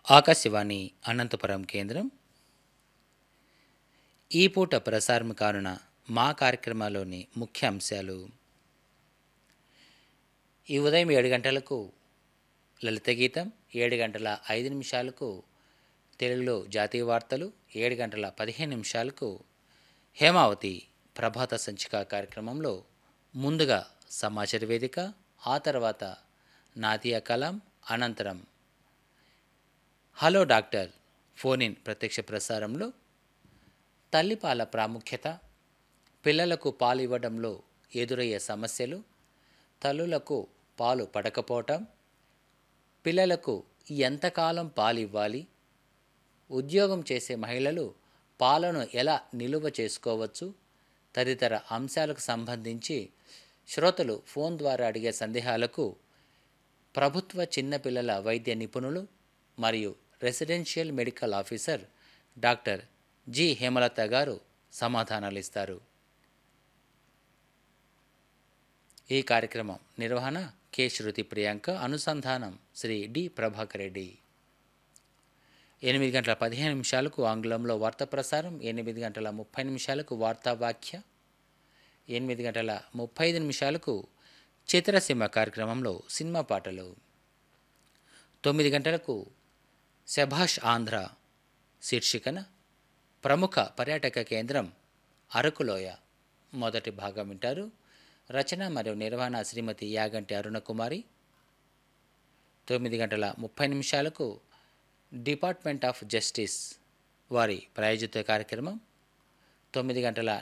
ఆకాశవాణి అనంతపురం కేంద్రం ఈ పూట ప్రసారం కానున్న మా కార్యక్రమాల్లోని ముఖ్య అంశాలు ఈ ఉదయం ఏడు గంటలకు లలిత గీతం ఏడు గంటల ఐదు నిమిషాలకు తెలుగులో జాతీయ వార్తలు ఏడు గంటల పదిహేను నిమిషాలకు హేమావతి ప్రభాత సంచిక కార్యక్రమంలో ముందుగా సమాచార వేదిక ఆ తర్వాత నాదియా కలాం అనంతరం హలో డాక్టర్ ఫోన్ ఇన్ ప్రత్యక్ష ప్రసారంలో తల్లిపాల ప్రాముఖ్యత పిల్లలకు పాలు ఇవ్వడంలో ఎదురయ్యే సమస్యలు తల్లులకు పాలు పడకపోవటం పిల్లలకు ఎంతకాలం పాలు ఇవ్వాలి ఉద్యోగం చేసే మహిళలు పాలను ఎలా నిలువ చేసుకోవచ్చు తదితర అంశాలకు సంబంధించి శ్రోతలు ఫోన్ ద్వారా అడిగే సందేహాలకు ప్రభుత్వ చిన్నపిల్లల వైద్య నిపుణులు మరియు residential medical officer doctor G Hemalatha garu సమాధానాలు ఇస్తారు ఈ కార్యక్రమం నిర్వహణ కె శృతి ప్రియాంక అనుసంధానం శ్రీ డి ప్రభాకర్ రెడ్డి ఎనిమిది గంటల పదిహేను నిమిషాలకు ఆంగ్లంలో వార్తా ప్రసారం ఎనిమిది గంటల ముప్పై నిమిషాలకు వార్తా వాక్య ఎనిమిది గంటల ముప్పై ఐదు నిమిషాలకు చిత్రసీమ కార్యక్రమంలో సినిమా పాటలు తొమ్మిది గంటలకు శభాష్ ఆంధ్ర శీర్షికన ప్రముఖ పర్యాటక కేంద్రం అరకులోయ మొదటి భాగం వింటారు రచన మరియు నిర్వహణ శ్రీమతి యాగంటి అరుణకుమారి తొమ్మిది గంటల ముప్పై నిమిషాలకు డిపార్ట్మెంట్ ఆఫ్ జస్టిస్ వారి ప్రాయోజిత కార్యక్రమం తొమ్మిది గంటల